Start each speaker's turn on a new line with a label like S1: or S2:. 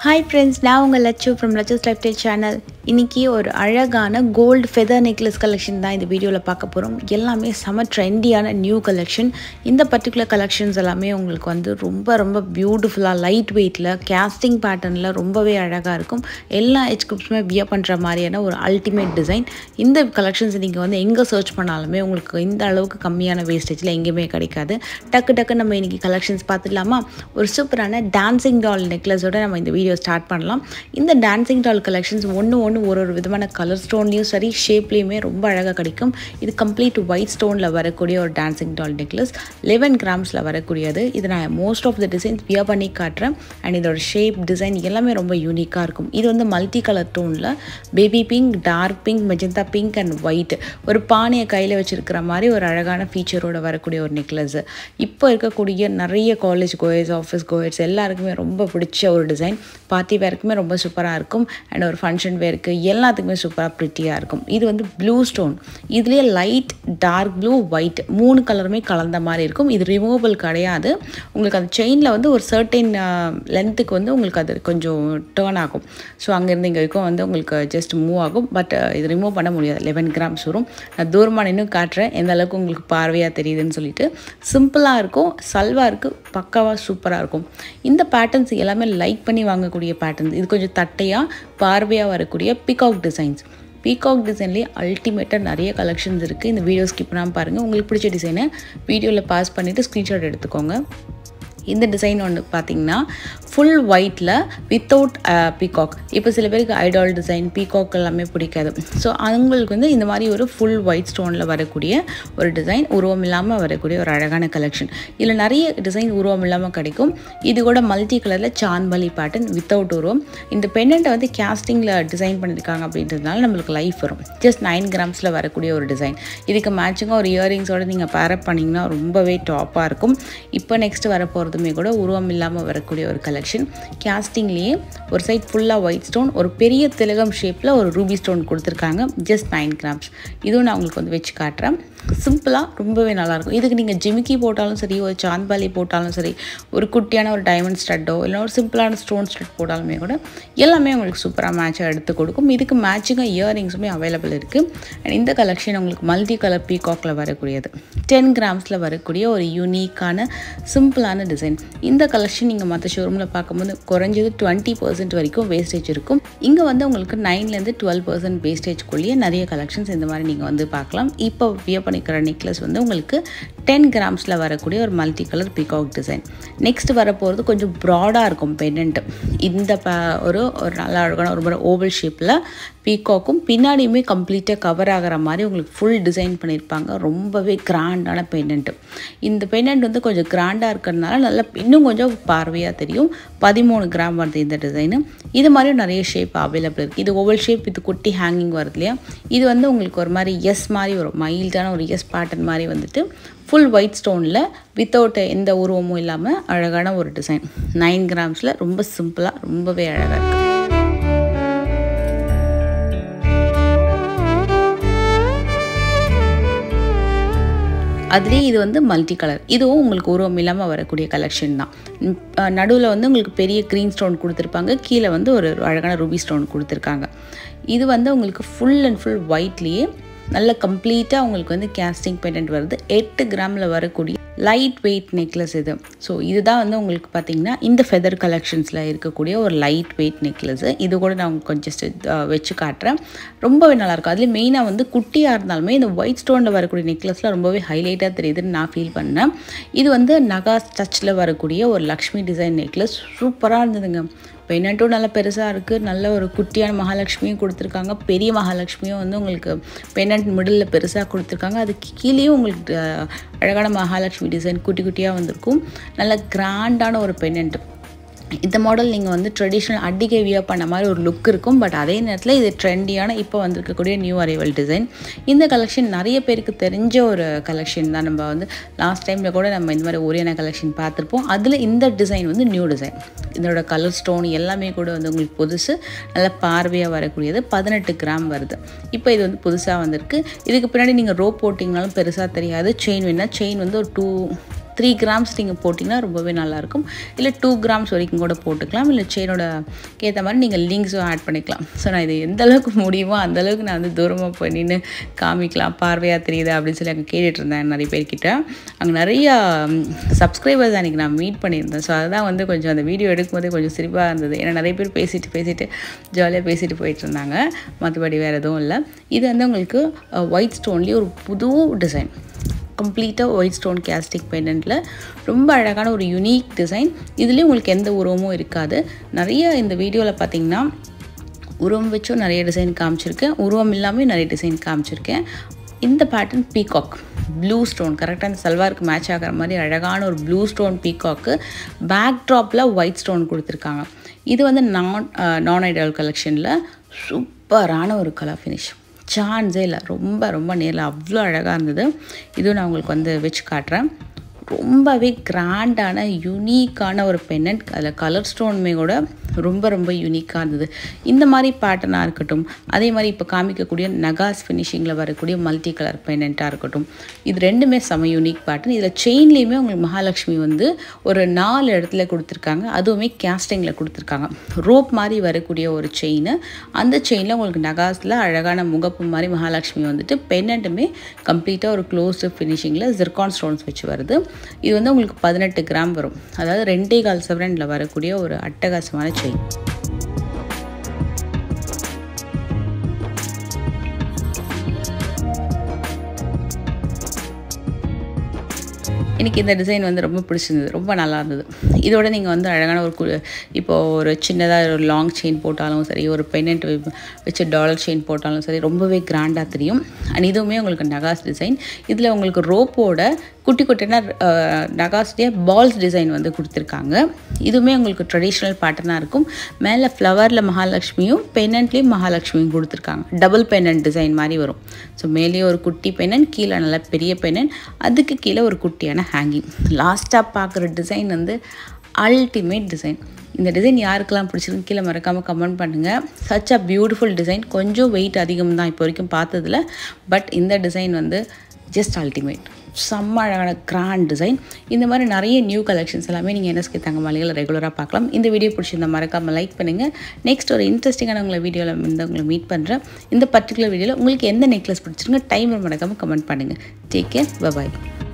S1: hi friends நான் உங்கள் Lakshu from Lakshu's lifestyle channel இன்றைக்கி ஒரு அழகான கோல்டு ஃபெதர் நெக்லஸ் கலெக்ஷன் தான் இந்த வீடியோவில் பார்க்க போகிறோம் எல்லாமே செம ட்ரெண்டியான நியூ கலெக்ஷன் இந்த பர்டிகுலர் கலெக்ஷன்ஸ் எல்லாமே உங்களுக்கு வந்து ரொம்ப ரொம்ப பியூட்டிஃபுல்லாக லைட் வெயிட்டில் கேஸ்டிங் பேட்டர்னில் ரொம்பவே அழகாக இருக்கும் எல்லா ஏஜ் குரூப்ஸுமே வியர் பண்ணுற மாதிரியான ஒரு அல்டிமேட் டிசைன் இந்த கலெக்ஷன்ஸ் நீங்கள் வந்து எங்கே சர்ச் பண்ணாலுமே உங்களுக்கு இந்த அளவுக்கு கம்மியான வேஸ்டேஜில் எங்கேயுமே கிடைக்காது டக்கு டக்கு நம்ம இன்றைக்கி கலெக்ஷன்ஸ் பார்த்துடலாமா ஒரு சூப்பரான டான்சிங் டால் நெக்லஸோட நம்ம இந்த வீடியோ ஸ்டார்ட் பண்ணலாம் இந்த டான்சிங் டால் கலெக்ஷன்ஸ் ஒன்று ஒன்று ஒரு ஒரு விதமான கலர் ஸ்டோன்லேயும் சரி ஷேப்லேயுமே ரொம்ப அழகாக கிடைக்கும் இது கம்ப்ளீட் ஒயிட் ஸ்டோனில் வரக்கூடிய ஒரு டான்சிங் டால் நெக்லஸ் லெவன் கிராம்ஸில் வரக்கூடியது இது நான் most of the designs wear பண்ணி காட்டுறேன் அண்ட் இதோட ஷேப் டிசைன் எல்லாமே ரொம்ப யூனிக்காக இருக்கும் இது வந்து மல்டி கலர் டோனில் baby pink dark pink magenta pink and white ஒரு பானையை கையில் வச்சுருக்கிற மாதிரி ஒரு அழகான ஃபீச்சரோட வரக்கூடிய ஒரு நெக்லஸ் இப்போ இருக்கக்கூடிய நிறைய காலேஜ் கோயர்ஸ் ஆஃபீஸ் கோயர்ஸ் எல்லாருக்குமே ரொம்ப பிடிச்ச ஒரு டிசைன் பார்ட்டி வேருக்குமே ரொம்ப சூப்பராக இருக்கும் அண்ட் ஒரு ஃபங்க்ஷன் வேருக்கு எல்லாத்துக்குமே சூப்பராக ப்ரிட்டியாக இருக்கும் இது வந்து ப்ளூ ஸ்டோன் இதுலேயே லைட் டார்க் ப்ளூ ஒயிட் மூணு கலருமே கலந்த மாதிரி இருக்கும் இது ரிமூவபிள் கிடையாது உங்களுக்கு அந்த செயினில் வந்து ஒரு சர்டைன் லென்த்துக்கு வந்து உங்களுக்கு அது கொஞ்சம் டேர்ன் ஆகும் ஸோ அங்கேருந்து இங்கே வரைக்கும் வந்து உங்களுக்கு ஜஸ்ட் மூவ் ஆகும் பட் இது ரிமூவ் பண்ண முடியாது லெவன் கிராம்ஸ் வரும் நான் தூரமாக நின்று காட்டுறேன் எந்த அளவுக்கு உங்களுக்கு பார்வையாக தெரியுதுன்னு சொல்லிட்டு சிம்பிளாக இருக்கும் சல்வாருக்கு பக்காவாக சூப்பராக இருக்கும் இந்த பேட்டர்ன்ஸ் எல்லாமே லைக் பண்ணி வாங்கக்கூடிய பேட்டர்ன்ஸ் இது கொஞ்சம் தட்டையாக பார்வையாக வரக்கூடிய பிகாக் டிசைன்ஸ் பீகாக் டிசைன்லேயே அல்டிமேட்டாக நிறைய கலெக்ஷன்ஸ் இருக்குது இந்த வீடியோ ஸ்கிப் பண்ணாமல் பாருங்கள் உங்களுக்கு பிடிச்ச டிசைனை வீடியோவில் பாஸ் பண்ணிவிட்டு ஸ்க்ரீன்ஷாட் எடுத்துக்கோங்க இந்த டிசைன் ஒன்று பார்த்தீங்கன்னா ஃபுல் ஒயிட்டில் வித்தவுட் பீகாக் இப்போ சில பேருக்கு ஐடால் டிசைன் பீகாக் எல்லாமே பிடிக்காது ஸோ அவங்களுக்கு வந்து இந்த மாதிரி ஒரு ஃபுல் ஒயிட் ஸ்டோனில் வரக்கூடிய ஒரு டிசைன் உருவம் இல்லாமல் வரக்கூடிய ஒரு அழகான கலெக்ஷன் இதில் நிறைய டிசைன் உருவம் இல்லாமல் கிடைக்கும் இது கூட மல்டி கலரில் சான்மலி பேட்டர்ன் வித்தவுட் உருவம் இந்த பெண்ணண்ட்டை வந்து கேஸ்டிங்கில் டிசைன் பண்ணியிருக்காங்க அப்படின்றதுனால நம்மளுக்கு லைஃப் வரும் ஜஸ்ட் நைன் கிராம்ஸில் வரக்கூடிய ஒரு டிசைன் இதுக்கு மேட்சிங்காக ஒரு இயரிங்ஸோடு நீங்கள் பேரப் பண்ணிங்கன்னா ரொம்பவே டாப்பாக இருக்கும் இப்போ நெக்ஸ்ட் வரப்போகிறது போகிறதுமே கூட உருவம் இல்லாமல் வரக்கூடிய ஒரு கலெக்ஷன் கேஸ்டிங்லேயே ஒரு சைட் ஃபுல்லாக ஒயிட் ஸ்டோன் ஒரு பெரிய திலகம் ஷேப்பில் ஒரு ரூபி ஸ்டோன் கொடுத்துருக்காங்க ஜஸ்ட் நைன் கிராம்ஸ் இதுவும் நான் உங்களுக்கு வந்து வச்சு காட்டுறேன் சிம்பிளாக ரொம்பவே நல்லாயிருக்கும் இதுக்கு நீங்கள் ஜிமிக்கி போட்டாலும் சரி ஒரு சாந்த்பாலி போட்டாலும் சரி ஒரு குட்டியான ஒரு டைமண்ட் ஸ்டட்டோ இல்லை ஒரு சிம்பிளான ஸ்டோன் ஸ்டட் போட்டாலுமே கூட எல்லாமே உங்களுக்கு சூப்பராக மேட்சாக எடுத்து கொடுக்கும் இதுக்கு மேட்சிங்காக இயரிங்ஸுமே அவைலபிள் இருக்குது அண்ட் இந்த கலெக்ஷன் உங்களுக்கு மல்டி கலர் பீகாக்கில் வரக்கூடியது டென் கிராம்ஸில் வரக்கூடிய ஒரு யூனிக்கான சிம்பிளான டிசைன் இந்த கலெக்ஷன் நீங்கள் மற்ற ஷோரூமில் பார்க்கும்போது குறைஞ்சது டுவெண்ட்டி பர்சன்ட் வரைக்கும் வேஸ்டேஜ் இருக்கும் இங்கே வந்து உங்களுக்கு நைன்லேருந்து டுவெல் பர்சன்ட் வேஸ்டேஜ்குள்ளேயே நிறைய கலெக்ஷன்ஸ் இந்த மாதிரி நீங்கள் வந்து பார்க்கலாம் இப்போ வியர் பண்ணிக்கிற நெக்லஸ் வந்து உங்களுக்கு டென் கிராம்ஸில் வரக்கூடிய ஒரு multi colour peacock design next வரப்போகிறது கொஞ்சம் ப்ராடாக இருக்கும் பெண்டன்ட்டு இந்த ப ஒரு ஒரு நல்ல அழகான ஒரு ஓவல் ஷேப்பில் பீகாக்கும் பின்னாடியுமே கம்ப்ளீட்டாக கவர் ஆகிற மாதிரி உங்களுக்கு ஃபுல் டிசைன் பண்ணியிருப்பாங்க ரொம்பவே கிராண்டான பெண்டன்ட்டு இந்த பெண்டன்ட் வந்து கொஞ்சம் கிராண்டாக இருக்கிறதுனால நல்லா இன்னும் கொஞ்சம் பார்வையாக தெரியும் பதிமூணு கிராம் வருது இந்த டிசைனு இது மாதிரி நிறைய ஷேப் அவைலபிள் இருக்குது இது ஓவல் ஷேப் இது குட்டி ஹேங்கிங் வருது இல்லையா இது வந்து உங்களுக்கு ஒரு மாதிரி எஸ் மாதிரி ஒரு மைல்டான ஒரு எஸ் பேட்டர்ன் மாதிரி வந்துட்டு ஃபுல் ஒயிட் ஸ்டோனில் வித்தவுட் எந்த உருவமும் இல்லாமல் அழகான ஒரு டிசைன் நைன் கிராம்ஸில் ரொம்ப சிம்பிளாக ரொம்பவே அழகாக இருக்குது அதுலேயே இது வந்து மல்டி கலர் இதுவும் உங்களுக்கு உருவம் இல்லாமல் வரக்கூடிய கலெக்ஷன் தான் நடுவில் வந்து உங்களுக்கு பெரிய க்ரீன் ஸ்டோன் கொடுத்துருப்பாங்க கீழே வந்து ஒரு அழகான ரூபி ஸ்டோன் கொடுத்துருக்காங்க இது வந்து உங்களுக்கு ஃபுல் அண்ட் ஃபுல் ஒயிட்லேயே நல்ல கம்ப்ளீட்டாக உங்களுக்கு வந்து கேஸ்டிங் பெண்டன்ட் வருது எட்டு கிராமில் வரக்கூடிய லைட் வெயிட் நெக்லஸ் இது ஸோ இதுதான் வந்து உங்களுக்கு பார்த்தீங்கன்னா இந்த ஃபெதர் கலெக்ஷன்ஸில் இருக்கக்கூடிய ஒரு லைட் வெயிட் நெக்லஸ் இது கூட நான் உங்களுக்கு கொஞ்சம் ஜஸ்ட் வச்சு காட்டுறேன் ரொம்பவே நல்லாயிருக்கும் அதுலேயும் மெயினாக வந்து குட்டியாக இருந்தாலுமே இந்த ஒயிட் ஸ்டோனில் வரக்கூடிய நெக்லஸில் ரொம்பவே ஹைலைட்டாக தெரியுதுன்னு நான் ஃபீல் பண்ணேன் இது வந்து நகா டச்சில் வரக்கூடிய ஒரு லக்ஷ்மி டிசைன் நெக்லஸ் சூப்பராக இருந்ததுங்க பெண்ணட்டும் நல்லா பெருசாக இருக்குது நல்ல ஒரு குட்டியான மகாலட்சுமியும் கொடுத்துருக்காங்க பெரிய மகாலட்சுமியும் வந்து உங்களுக்கு பெண்ணட் மிடில் பெருசாக கொடுத்துருக்காங்க அதுக்கு கீழேயும் உங்களுக்கு அழகான மகாலட்சுமி டிசைன் குட்டி குட்டியாக வந்திருக்கும் நல்ல கிராண்டான ஒரு பெண்ணன்ட்டு இந்த மாடல் நீங்கள் வந்து ட்ரெடிஷ்னல் அட்டிகை வியர் பண்ண மாதிரி ஒரு லுக் இருக்கும் பட் அதே நேரத்தில் இது ட்ரெண்டியான இப்போ வந்திருக்கக்கூடிய நியூ அரைவல் டிசைன் இந்த கலெக்ஷன் நிறைய பேருக்கு தெரிஞ்ச ஒரு கலெக்ஷன் தான் நம்ம வந்து லாஸ்ட் டைமில் கூட நம்ம இந்த மாதிரி ஒரேன கலெக்ஷன் பார்த்துருப்போம் அதில் இந்த டிசைன் வந்து நியூ டிசைன் இதோட கலர் ஸ்டோன் எல்லாமே கூட வந்து உங்களுக்கு புதுசு நல்ல பார்வையாக வரக்கூடியது பதினெட்டு கிராம் வருது இப்போ இது வந்து புதுசாக வந்திருக்கு இதுக்கு பின்னாடி நீங்கள் ரோப் போட்டிங்கனாலும் பெருசாக தெரியாது செயின் வேணால் செயின் வந்து ஒரு டூ த்ரீ கிராம்ஸ் நீங்கள் போட்டிங்கன்னா ரொம்பவே நல்லாயிருக்கும் இல்லை டூ கிராம்ஸ் வரைக்கும் கூட போட்டுக்கலாம் இல்லை செயினோட ஏற்ற மாதிரி நீங்கள் லிங்க்ஸும் ஆட் பண்ணிக்கலாம் ஸோ நான் இது எந்த அளவுக்கு முடியுமோ அந்த அளவுக்கு நான் வந்து தூரமாக போய் நின்று காமிக்கலாம் பார்வையாக தெரியுதா அப்படின்னு சொல்லி அங்கே கேட்டுட்டு இருந்தேன் நிறைய பேர்கிட்ட அங்கே நிறையா சப்ஸ்கிரைபர்ஸ் அன்றைக்கி நான் மீட் பண்ணியிருந்தேன் ஸோ அதுதான் வந்து கொஞ்சம் அந்த வீடியோ எடுக்கும்போதே கொஞ்சம் சிரிப்பாக இருந்தது ஏன்னா நிறைய பேர் பேசிட்டு பேசிட்டு ஜாலியாக பேசிட்டு போயிட்டு இருந்தாங்க மற்றபடி வேறு எதுவும் இல்லை இது வந்து உங்களுக்கு ஒயிட் ஸ்டோன்லேயே ஒரு புது டிசைன் கம்ப்ளீட்டாக ஒயிட் ஸ்டோன் கேஸ்டிக் பெண்டன்ட்டில் ரொம்ப அழகான ஒரு யூனிக் டிசைன் இதுலேயும் உங்களுக்கு எந்த உருவமும் இருக்காது நிறைய இந்த வீடியோவில் பார்த்தீங்கன்னா உருவம் வச்சும் நிறைய டிசைன் காமிச்சிருக்கேன் உருவம் இல்லாமல் நிறைய டிசைன் காமிச்சிருக்கேன் இந்த பேட்டர்ன் பீகாக் ப்ளூ ஸ்டோன் கரெக்டாக அந்த சல்வாருக்கு மேட்ச் ஆகிற மாதிரி அழகான ஒரு ப்ளூ ஸ்டோன் பீகாக்கு பேக் ட்ராப்பில் ஒயிட் ஸ்டோன் கொடுத்துருக்காங்க இது வந்து நான் நான் ஐடல் கலெக்ஷனில் சூப்பரான ஒரு கலர் ஃபினிஷ் சான்ஸே இல்லை ரொம்ப ரொம்ப நேரில் அவ்வளோ அழகாக இருந்தது இதுவும் நான் உங்களுக்கு வந்து வச்சு காட்டுறேன் ரொம்பவே கிராண்டான யூனிக்கான ஒரு பெண்ணட் அதில் கலர் ஸ்டோனுமே கூட ரொம்ப ரொம்ப யூனிக்காக இருந்தது இந்த மாதிரி பேட்டர்னாக இருக்கட்டும் அதே மாதிரி இப்போ காமிக்கக்கூடிய நகாஸ் ஃபினிஷிங்கில் வரக்கூடிய மல்டி கலர் பெண்ணண்ட்டாக இருக்கட்டும் இது ரெண்டுமே செம யூனிக் பேட்டர்ன் இதில் செயின்லேயுமே உங்களுக்கு மகாலட்சுமி வந்து ஒரு நாலு இடத்துல கொடுத்துருக்காங்க அதுவுமே கேஸ்டிங்கில் கொடுத்துருக்காங்க ரோப் மாதிரி வரக்கூடிய ஒரு செயின் அந்த செயினில் உங்களுக்கு நகாஸில் அழகான முகப்பு மாதிரி மகாலட்சுமி வந்துட்டு பெண்ணண்ட்டுமே கம்ப்ளீட்டாக ஒரு க்ளோஸ்டு ஃபினிஷிங்கில் ஜிர்கான் ஸ்டோன்ஸ் வச்சு வருது இது வந்து உங்களுக்கு பதினெட்டு கிராம் வரும் அதாவது ரெண்டே கால் செவரனில் வரக்கூடிய ஒரு அட்டகாசமான செயின் எனக்கு இந்த டிசைன் வந்து ரொம்ப பிடிச்சிருந்தது ரொம்ப நல்லா இருந்தது இதோட நீங்கள் வந்து அழகான ஒரு கு இப்போது ஒரு சின்னதாக ஒரு லாங் செயின் போட்டாலும் சரி ஒரு பென்னண்ட் வச்சு டாலர் செயின் போட்டாலும் சரி ரொம்பவே கிராண்டாக தெரியும் அண்ட் இதுவுமே உங்களுக்கு நகாஸ் டிசைன் இதில் உங்களுக்கு ரோப்போட குட்டி குட்டினா நகாஸ்டைய பால்ஸ் டிசைன் வந்து கொடுத்துருக்காங்க இதுவுமே உங்களுக்கு ட்ரெடிஷ்னல் பேட்டர்னாக இருக்கும் மேலே ஃப்ளவரில் மகாலட்சுமியும் பென்னண்ட்லேயும் மகாலட்சுமியும் கொடுத்துருக்காங்க டபுள் பென்னண்ட் டிசைன் மாதிரி வரும் ஸோ மேலேயே ஒரு குட்டி பென்னண்ட் கீழே நல்ல பெரிய பென்னண்ட் அதுக்கு கீழே ஒரு குட்டியான ஹேங்கிங் லாஸ்ட்டாக பார்க்குற டிசைன் வந்து அல்டிமேட் டிசைன் இந்த டிசைன் யாருக்கெல்லாம் பிடிச்சிருக்கு கீழே மறக்காமல் கமெண்ட் பண்ணுங்கள் சச் அ பியூட்டிஃபுல் டிசைன் கொஞ்சம் வெயிட் அதிகம் தான் இப்போ வரைக்கும் பார்த்ததில் பட் இந்த டிசைன் வந்து ஜஸ்ட் அல்டிமேட் செம்ம அழகான கிராண்ட் டிசைன் இந்த மாதிரி நிறைய நியூ கலெக்ஷன்ஸ் எல்லாமே நீங்கள் என்எஸ்கே தங்க மாளிகையில் ரெகுலராக பார்க்கலாம் இந்த வீடியோ பிடிச்சிருந்தா மறக்காமல் லைக் பண்ணுங்கள் நெக்ஸ்ட் ஒரு இன்ட்ரெஸ்டிங்கான உங்களை வீடியோவில் வந்து உங்களை மீட் பண்ணுறேன் இந்த பர்டிகுலர் வீடியோவில் உங்களுக்கு எந்த நெக்லஸ் பிடிச்சிருங்க டைம் மறக்காமல் கமெண்ட் பண்ணுங்கள் டேக் கேர் பபாய்